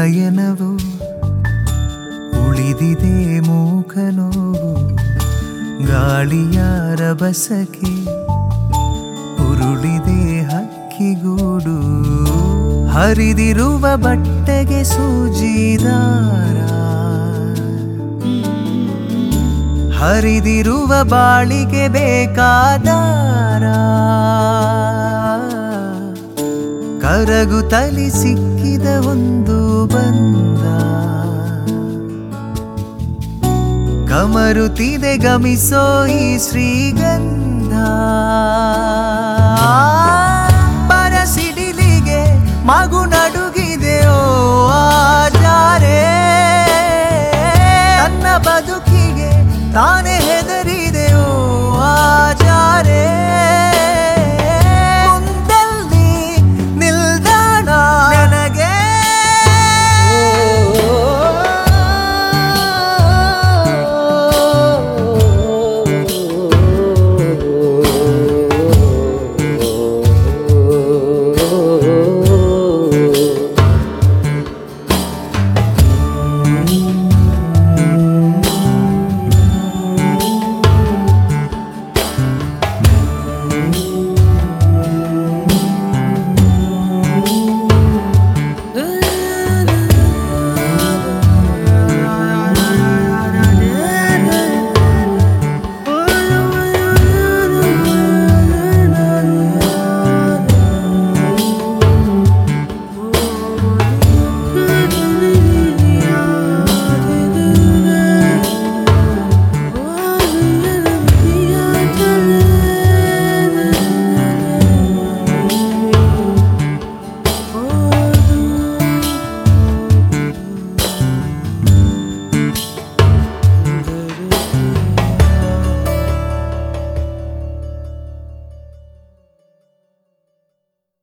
ನಯನವು ಉಳಿದಿದೆ ಮೂಕ ನೋವು ಗಾಳಿಯ ರಭಸಕ್ಕೆ ಉರುಳಿದೆ ಹಕ್ಕಿಗೂಡು ಹರಿದಿರುವ ಬಟ್ಟೆಗೆ ಸೂಜಿದಾರ ಹರಿದಿರುವ ಬಾಳಿಗೆ ಬೇಕಾದಾರ ಕರಗು ತಲಿ ಸಿಕ್ಕಿದ ಒಂದು ಬಂದ ಕಮರುತಿದೆ ಗಮಿಸೋ ಈ ಶ್ರೀಗಂಧ ಬರಸಿಡಿಲಿಗೆ ಮಗು ನಡುಗಿದೆ ಓ ಆಜಾರೆ ತನ್ನ ಬದುಕಿಗೆ ತಾನೇ ಹೆದರಿದೆ ಓ ಆಜಾರೆ